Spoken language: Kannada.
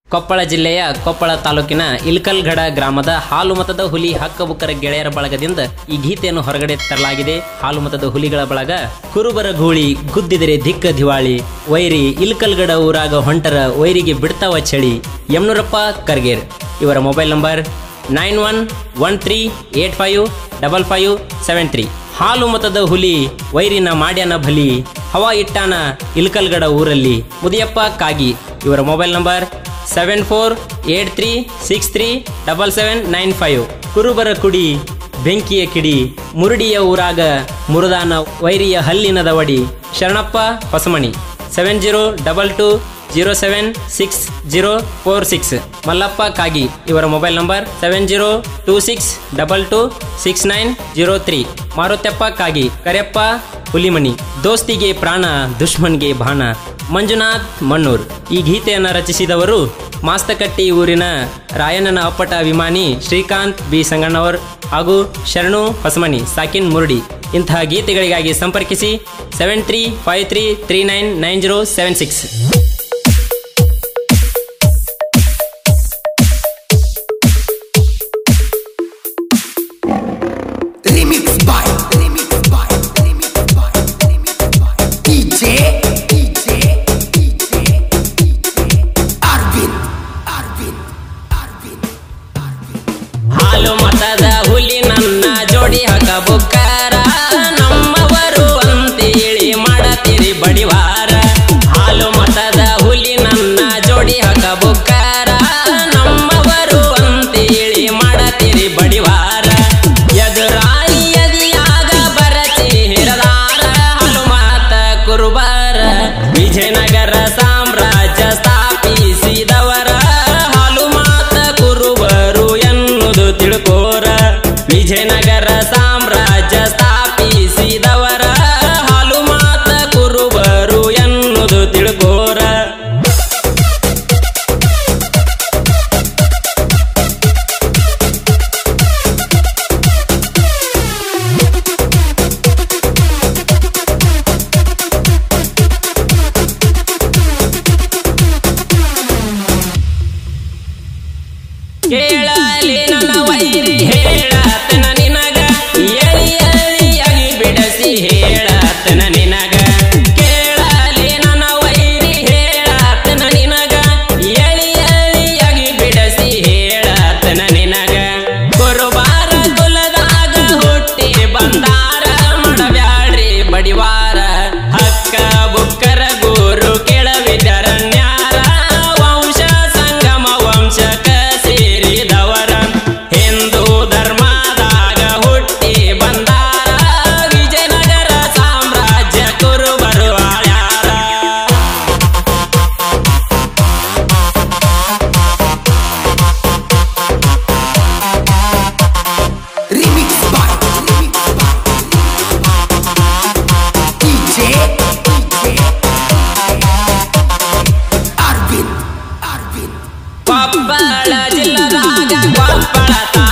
ಕೊಪ್ಪಳ ಜಿಲ್ಲೆಯ ಕೊಪ್ಪಳ ತಾಲೂಕಿನ ಇಲ್ಕಲ್ಗಡ ಗ್ರಾಮದ ಹಾಲು ಮತದ ಹುಲಿ ಹಕ್ಕಬುಕ್ಕರ ಗೆಳೆಯರ ಬಳಗದಿಂದ ಈ ಗೀತೆಯನ್ನು ಹೊರಗಡೆ ತರಲಾಗಿದೆ ಹಾಲು ಮತದ ಹುಲಿಗಳ ಬಳಗ ಕುರುಬರ ಗೂಳಿ ಗುದ್ದಿದರೆ ದಿಕ್ಕ ದಿವಾಳಿ ವೈರಿ ಇಲ್ಕಲ್ಗಡ ಊರಾಗ ಹೊಂಟರ ವೈರಿಗೆ ಬಿಡ್ತಾವ ಚಳಿ ಯಮ್ನೂರಪ್ಪ ಕರ್ಗೇರ್ ಇವರ mobile number nine one one three eight five double five seven three ಹಾಲು ಮತದ ಹುಲಿ ವೈರಿನ ಮಾಡ್ಯಾನ ಭಲಿ ಹವಾ ಇಟ್ಟಾನ ಇಲ್ಕಲ್ಗಡ ಊರಲ್ಲಿ ಮುದಿಯಪ್ಪ ಕಾಗಿ ಇವರ mobile number seven four eight three six three double seven nine five ಕುರುಬರ ಕುಡಿ ಬೆಂಕಿಯ ಕಿಡಿ ಮುರುಡಿಯ ಊರಾಗ ಮುರುದಾನ ವೈರಿಯ ಹಲ್ಲಿನ ದವಡಿ Sharanappa Hosamani seven zero double two zero seven six zero four six Mallappa Kagi ಇವರ mobile number seven zero two six double two six nine zero three Maruthyappa Kagi Kareyappa Hulimani ದೋಸ್ತಿಗೆ ಪ್ರಾಣ ದುಶ್ಮನ್ಗೆ ಬಾಣ ಮಂಜುನಾಥ್ ಮಣ್ಣೂರ್ ಈ ಗೀತೆಯನ್ನು ರಚಿಸಿದವರು ಮಾಸ್ತಕಟ್ಟಿ ಊರಿನ ರಾಯಣ್ಣನ ಅಪ್ಪಟ ಅಭಿಮಾನಿ ಶ್ರೀಕಾಂತ್ ಬಿ ಸಂಗಣ್ಣವರ್ ಹಾಗೂ ಶರಣು ಹೊಸಮಣಿ ಸಾಕಿನ್ ಮುರುಡಿ ಇಂತಹ ಗೀತೆಗಳಿಗಾಗಿ ಸಂಪರ್ಕಿಸಿ seven three five three three nine nine zero seven six Remix by Remix by Remix by Remix by DJ DJ DJ Arvin Arvin Arvin ಹಾಲು ಮತದ ಹುಲಿ ನನ್ನ ಜೋಡಿ ಹಾಕ ಬುಕ್ಕಾರ ನಮ್ಮವರು ಅಂತೇಳಿ ಮಾಡತೀರಿ ಬಡಿವಾರ ಹಾಲು ಮತದ ಹುಲಿ ನನ್ನ ಜೋಡಿ ಹಾಕ ಬುಕ್ಕಾರ ನಮ್ಮವರು ಅಂತೇಳಿ ಮಾಡತೀರಿ ಬಡಿವಾರ ಎದುರಾಳಿ ಎದಿಯಾಗ ಬರಚಿ ಹಿರದಾರ ಹಾಲು ಮಾತ ಕುರುಬಾರ ವಿಜಯನಗರ ಸಾಮ್ರಾಜ್ಯ ಸ್ಥಾಪಿಸಿದವರ ಹಾಲು ಮಾತ ಕುರುಬರು ಎನ್ನುವುದು ತಿಳ್ಕೋರ ವಿಜಯನಗರ ಸಾಮ್ರಾಜ್ಯ ಸ್ಥಾಪಿಸಿದವರ ಹಾಲು ಮಾತ ಕುರುಬರು ಎನ್ನುವುದು ತಿಳ್ಕೋರ ಕೇಳಲಿ ನನ್ನ ವೈರಿ ಹೇಳತನ ನಿನಗ ಎಳಿ ಎಳಿಯಾಗಿ ಬಿಡಸಿ ಹೇಳತನ ನಿನಗ ಕೇಳಲಿ ನನ್ನ ವೈರಿ ಹೇಳತನ ನಿನಗ ಎಳಿ ಎಳಿಯಾಗಿ ಬಿಡಸಿ ಹೇಳತನ ನಿನಗ ಕುರುಬಾರ ಕುಲದಾಗ ಹುಟ್ಟಿ ಬಂದಾರ ಮಾಡಬ್ಯಾಡ್ರಿ ಬಡಿವಾರ ಹಕ್ಕ ಬುಕ್ಕರ ಗುರು ಕೆಳವಿದರಣ್ಯಾರ ವಂಶ ಸಂಗಮ ವಂಶಕ ಸೇರಿದವರ ಹಿಂದೂ ಧರ್ಮದಾಗ ಹುಟ್ಟಿ ಬಂದಾರ ವಿಜಯನಗರ ಸಾಮ್ರಾಜ್ಯ ಕುರುಬರು ಆಳ್ಯಾರ Remix by Remix by DJ DJ Arvin Arvin Koppal ಜಿಲ್ಲದಾಗ Koppal